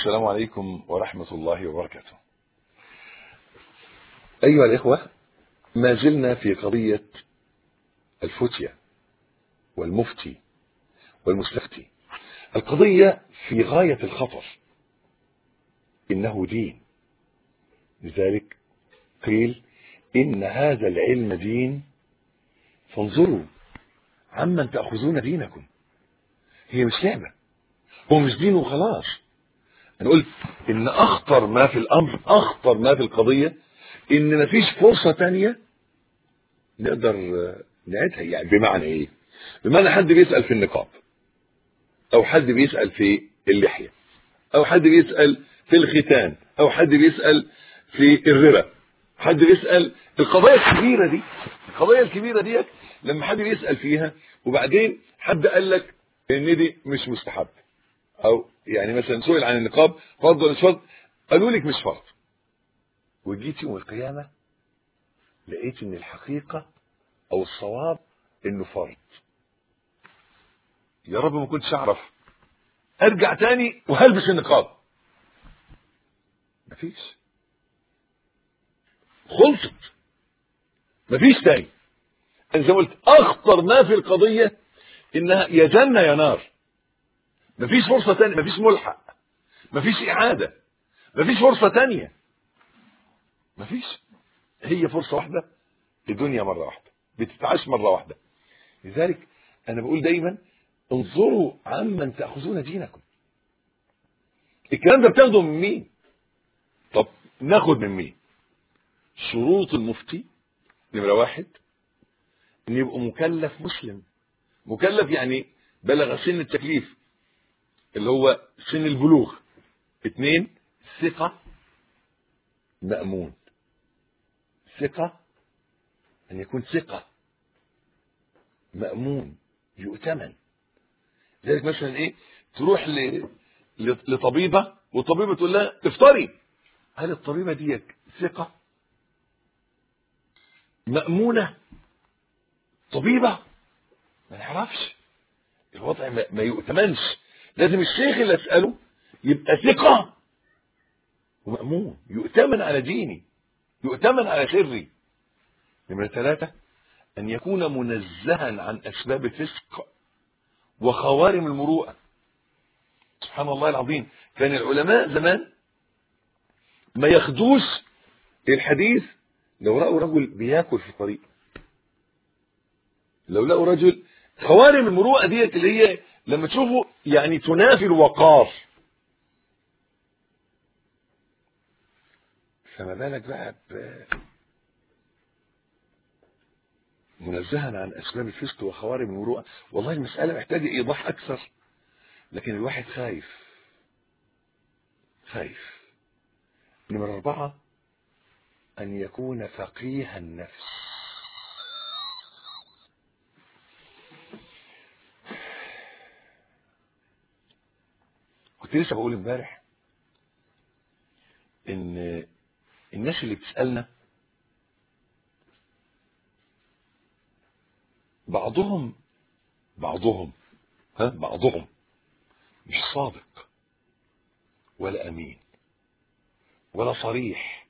السلام عليكم ورحمة الله وبركاته أيها الإخوة ما زلنا في قضية الفتية والمفتي والمستفتي القضية في غاية الخطر إنه دين لذلك قيل إن هذا العلم دين فانظروا عمن تأخذون دينكم هي مش لعبة هو مش دين وخلاص أنا قلت إن أخطر ما في الأمر أخطر ما في القضية إن مفيش فرصة تانية نقدر نعيدها يعني بمعنى إيه؟ بمعنى حد بيسأل في النقاب أو حد بيسأل في اللحية أو حد بيسأل في الختان أو حد بيسأل في الربا حد بيسأل القضايا الكبيرة دي القضايا الكبيرة ديت لما حد بيسأل فيها وبعدين حد قال لك ان دي مش مستحب او يعني مثلا سئل عن النقاب فرض ولا مش فرض قالوا لك مش فرض وجيت يوم القيامة لقيت ان الحقيقة او الصواب انه فرض يا رب ما كنتش اعرف ارجع تاني وهلبس النقاب مفيش خلصت مفيش تاني انا زي ما قلت اخطر ما في القضيه انها يا جنه يا نار مفيش فرصه تانية مفيش ملحق مفيش اعاده مفيش فرصه تانية مفيش هي فرصه واحده الدنيا مره واحده بتتعاش مره واحده لذلك انا بقول دايما انظروا عمن تاخذون دينكم الكلام ده بتاخده من مين طب ناخد من مين شروط المفتي نمرة واحد ان يبقى مكلف مسلم مكلف يعني بلغ سن التكليف اللي هو سن البلوغ اثنين ثقة مأمون ثقة ان يكون ثقة مأمون يؤتمن ذلك مثلا ايه تروح ل... لطبيبة والطبيبة تقول لها افطري هل الطبيبة دي ثقة مأمونة طبيبة ما نعرفش الوضع ما, ما يؤتمنش لازم الشيخ اللي اسأله يبقى ثقة ومأمون يؤتمن على ديني يؤتمن على سري نمرة ثلاثة أن يكون منزها عن أسباب الفسق وخوارم المروءة سبحان الله العظيم كان العلماء زمان ما ياخدوش الحديث لو رأوا رجل بياكل في الطريق لو لقوا رجل خوارم المروءة ديت اللي هي لما تشوفوا يعني تنافي الوقار فما بالك بقى ب منزها عن اسباب الفسق وخوارم المروءة والله المسألة محتاجة ايضاح اكثر لكن الواحد خايف خايف نمرة أربعة أن يكون فقيه النفس كنت لسه بقول امبارح ان الناس اللي بتسألنا بعضهم بعضهم ها بعضهم مش صادق ولا امين ولا صريح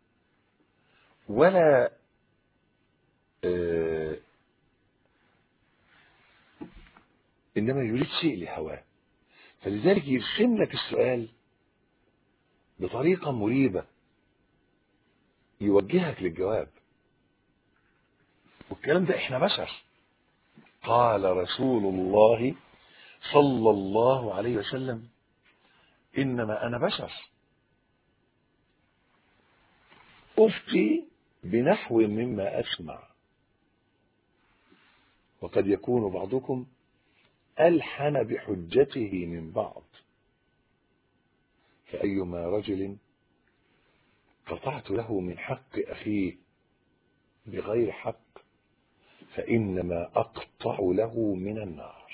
ولا آه انما يريد شيء لهواه فلذلك يرسم لك السؤال بطريقة مريبة يوجهك للجواب والكلام ده احنا بشر قال رسول الله صلى الله عليه وسلم انما انا بشر افتي بنحو مما اسمع وقد يكون بعضكم ألحن بحجته من بعض فأيما رجل قطعت له من حق أخيه بغير حق فإنما أقطع له من النار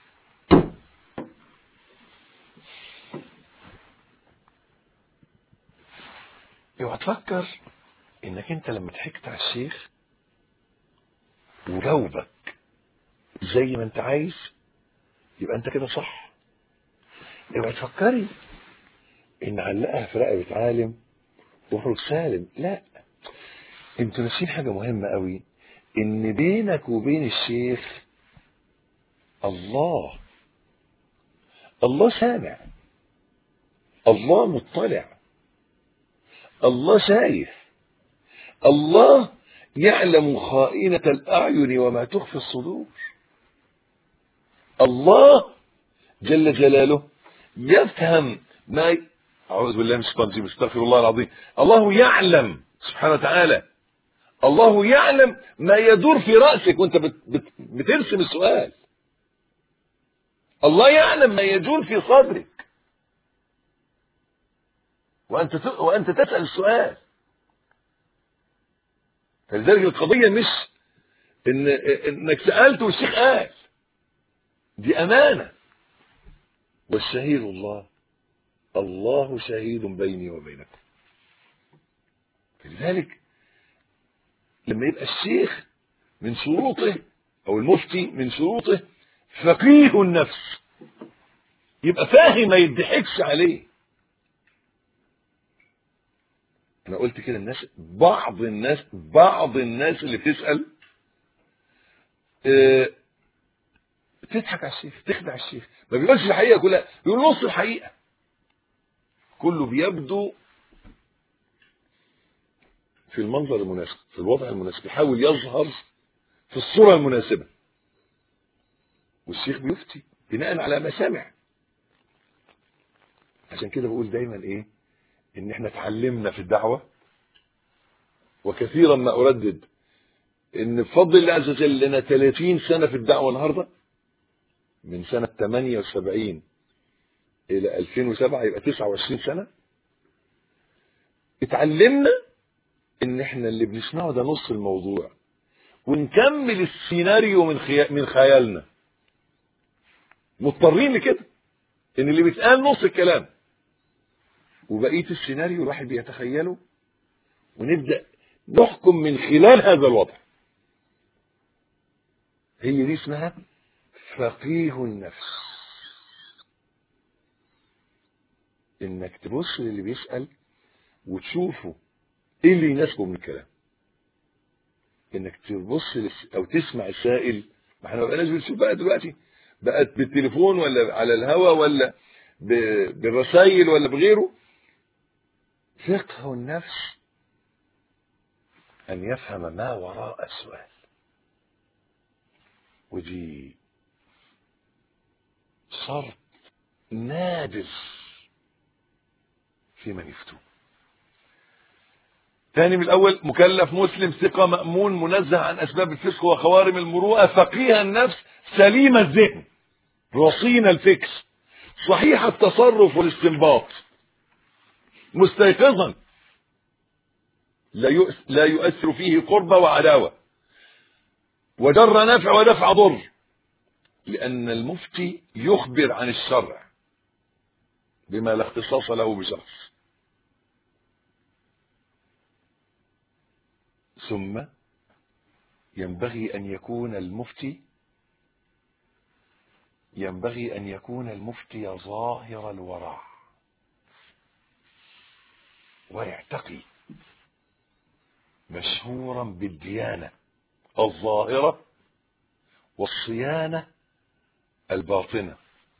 اوعى تفكر انك انت لما ضحكت على الشيخ وجاوبك زي ما انت عايز يبقى انت كده صح اوعى تفكري ان علقها في رقبه عالم واخرج سالم لا انتوا ناسين حاجه مهمه قوي ان بينك وبين الشيخ الله الله سامع الله مطلع الله شايف الله يعلم خائنة الأعين وما تخفي الصدور الله جل جلاله يفهم ما ي... أعوذ بالله من الشيطان الرجيم استغفر الله العظيم الله يعلم سبحانه وتعالى الله يعلم ما يدور في رأسك وانت بت... بت... بترسم السؤال الله يعلم ما يدور في صدرك وأنت ت... وأنت تسأل السؤال فلذلك القضية مش إن إنك سألت والشيخ قال دي أمانة والشهيد الله الله شهيد بيني وبينكم فلذلك لما يبقى الشيخ من شروطه أو المفتي من شروطه فقيه النفس يبقى فاهم ما يضحكش عليه انا قلت كده الناس بعض الناس بعض الناس اللي بتسال اه تضحك على الشيخ تخدع الشيخ ما بيقولش الحقيقه كلها بيقول نص الحقيقه كله بيبدو في المنظر المناسب في الوضع المناسب يحاول يظهر في الصوره المناسبه والشيخ بيفتي بناء على ما سمع عشان كده بقول دايما ايه ان احنا اتعلمنا في الدعوة وكثيرا ما اردد ان بفضل الله عز وجل لنا 30 سنة في الدعوة النهاردة من سنة 78 الى 2007 يبقى 29 سنة اتعلمنا ان احنا اللي بنسمعه ده نص الموضوع ونكمل السيناريو من خي... من خيالنا مضطرين لكده ان اللي بيتقال نص الكلام وبقيه السيناريو الواحد بيتخيله ونبدا نحكم من خلال هذا الوضع هي دي اسمها فقيه النفس انك تبص للي بيسال وتشوفه ايه اللي يناسبه من الكلام انك تبص لس... او تسمع السائل ما احنا بقيناش بنشوف بقى دلوقتي بقت بالتليفون ولا على الهوا ولا ب... بالرسائل ولا بغيره فقه النفس أن يفهم ما وراء السؤال ودي شرط نادر في من يفتون ثاني من الأول مكلف مسلم ثقة مأمون منزه عن أسباب الفسق وخوارم المروءة فقيه النفس سليم الذهن رصين الفكر صحيح التصرف والاستنباط مستيقظا لا لا يؤثر فيه قربة وعداوة وجر نفع ودفع ضر لأن المفتي يخبر عن الشرع بما لا اختصاص له بشخص ثم ينبغي أن يكون المفتي ينبغي أن يكون المفتي ظاهر الورع ويعتقي مشهورا بالديانة الظاهرة والصيانة الباطنة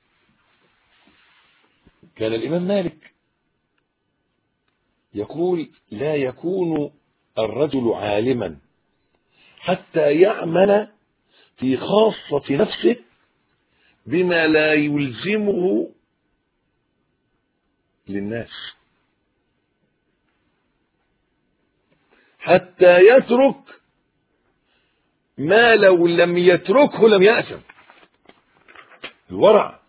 كان الإمام مالك يقول لا يكون الرجل عالما حتى يعمل في خاصة نفسه بما لا يلزمه للناس حتى يترك ما لو لم يتركه لم يأثم الورع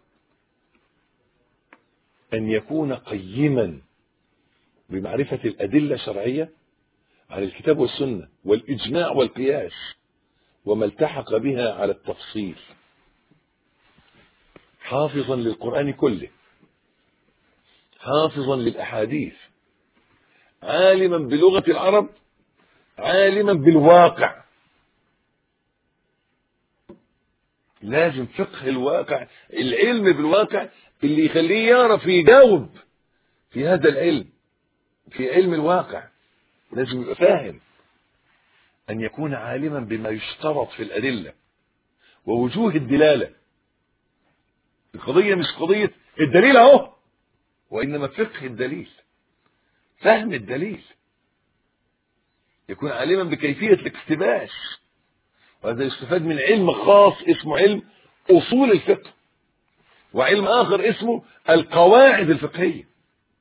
أن يكون قيما بمعرفة الأدلة الشرعية عن الكتاب والسنة والإجماع والقياس وما التحق بها على التفصيل حافظا للقرآن كله حافظا للأحاديث عالما بلغة العرب عالما بالواقع لازم فقه الواقع العلم بالواقع اللي يخليه يعرف يجاوب في هذا العلم في علم الواقع لازم يبقى فاهم أن يكون عالما بما يشترط في الأدلة ووجوه الدلالة القضية مش قضية الدليل أهو وإنما فقه الدليل فهم الدليل يكون عالما بكيفية الاقتباس وهذا يستفاد من علم خاص اسمه علم أصول الفقه وعلم آخر اسمه القواعد الفقهية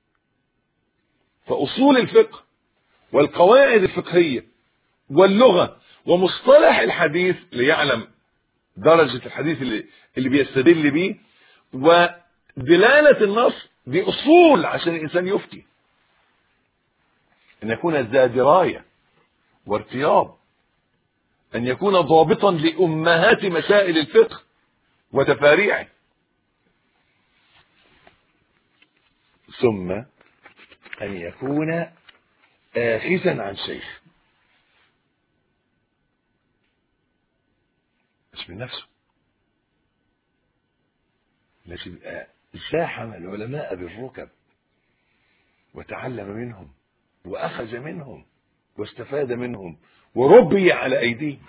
فأصول الفقه والقواعد الفقهية واللغة ومصطلح الحديث ليعلم درجة الحديث اللي, اللي بيستدل بيه ودلالة النص دي أصول عشان الإنسان يفتي أن يكون ذا دراية وارتياض أن يكون ضابطا لأمهات مسائل الفقه وتفاريعه ثم أن يكون آخذا عن شيخ مش من نفسه لازم يبقى زاحم العلماء بالركب وتعلم منهم وأخذ منهم واستفاد منهم وربي على أيديهم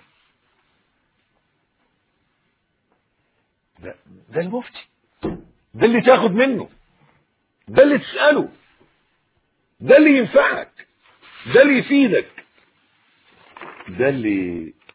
ده, ده المفتي ده اللي تاخد منه ده اللي تسأله ده اللي ينفعك ده اللي يفيدك ده اللي